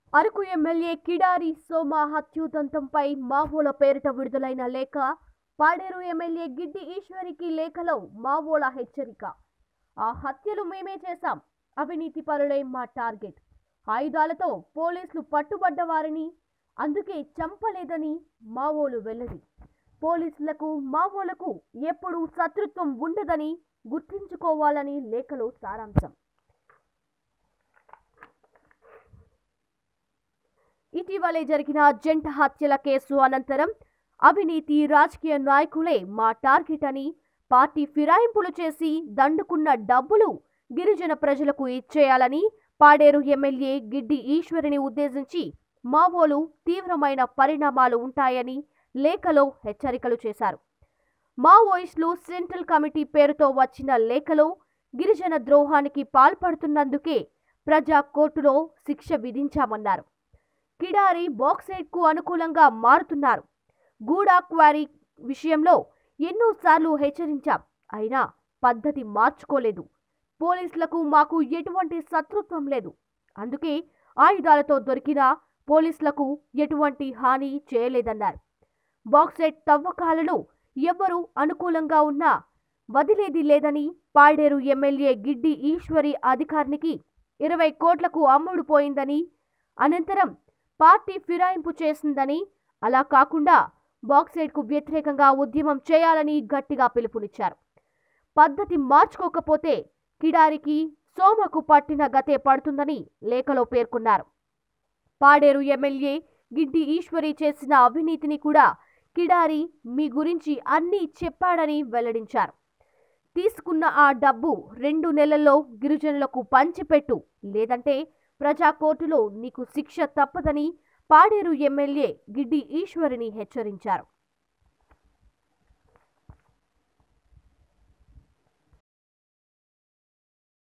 Araku MLA Kidari Soma హత్యుదంతంపై మావోల పేరిట విడుదలైన లేఖ పాడేరు ఎమ్మెల్యే గిడ్డి ఈశ్వరికి లేఖలో మావోల హెచ్చరిక ఆ హత్యలు మేమే చేశాం అవినీతి పరులే మా టార్గెట్ ఆయుధాలతో పోలీసులు పట్టుబడ్డ వారిని అందుకే చంపలేదని మావోలు వెల్లడి పోలీసులకు మావోలకు ఎప్పుడూ శత్రుత్వం ఉండదని గుర్తించుకోవాలని లేఖలో సారాంశం ఇటీవలే జరిగిన జంట హత్యల కేసు అనంతరం అవినీతి రాజకీయ నాయకులే మా టార్గెట్ అని పార్టీ ఫిరాయింపులు చేసి దండుకున్న డబ్బులు గిరిజన ప్రజలకు ఇచ్చేయాలని పాడేరు ఎమ్మెల్యే గిడ్డి ఈశ్వరిని ఉద్దేశించి మావోలు తీవ్రమైన పరిణామాలు ఉంటాయని లేఖలో హెచ్చరికలు చేశారు మావోయిస్టులు సెంట్రల్ కమిటీ పేరుతో వచ్చిన లేఖలో గిరిజన ద్రోహానికి పాల్పడుతున్నందుకే ప్రజా కోర్టులో శిక్ష విధించామన్నారు కిడారి బాక్సైట్కు అనుకూలంగా మారుతున్నారు గూడా క్వారీ విషయంలో ఎన్నోసార్లు హెచ్చరించాం అయినా పద్ధతి మార్చుకోలేదు పోలీసులకు మాకు ఎటువంటి శత్రుత్వం లేదు అందుకే ఆయుధాలతో దొరికినా పోలీసులకు ఎటువంటి హాని చేయలేదన్నారు బాక్సైట్ తవ్వకాలలో ఎవ్వరూ అనుకూలంగా ఉన్నా వదిలేది లేదని పాడేరు ఎమ్మెల్యే గిడ్డి ఈశ్వరి అధికారికి ఇరవై కోట్లకు అమ్ముడుపోయిందని అనంతరం పార్టీ ఫిరాయింపు చేసిందని అలా కాకుండా బాక్సైట్కు వ్యతిరేకంగా ఉద్యమం చేయాలని గట్టిగా పిలుపునిచ్చారు పద్ధతి మార్చుకోకపోతే కిడారికి సోమకు పట్టిన గతే పడుతుందని లేఖలో పేర్కొన్నారు పాడేరు ఎమ్మెల్యే గిడ్డి ఈశ్వరి చేసిన అవినీతిని కూడా కిడారి మీ గురించి అన్నీ చెప్పాడని వెల్లడించారు తీసుకున్న ఆ డబ్బు రెండు నెలల్లో గిరిజనులకు పంచిపెట్టు లేదంటే ప్రజా కోర్టులో నీకు శిక్ష తప్పదని పాడేరు ఎమ్మెల్యే గిడ్డి ఈశ్వరిని హెచ్చరించారు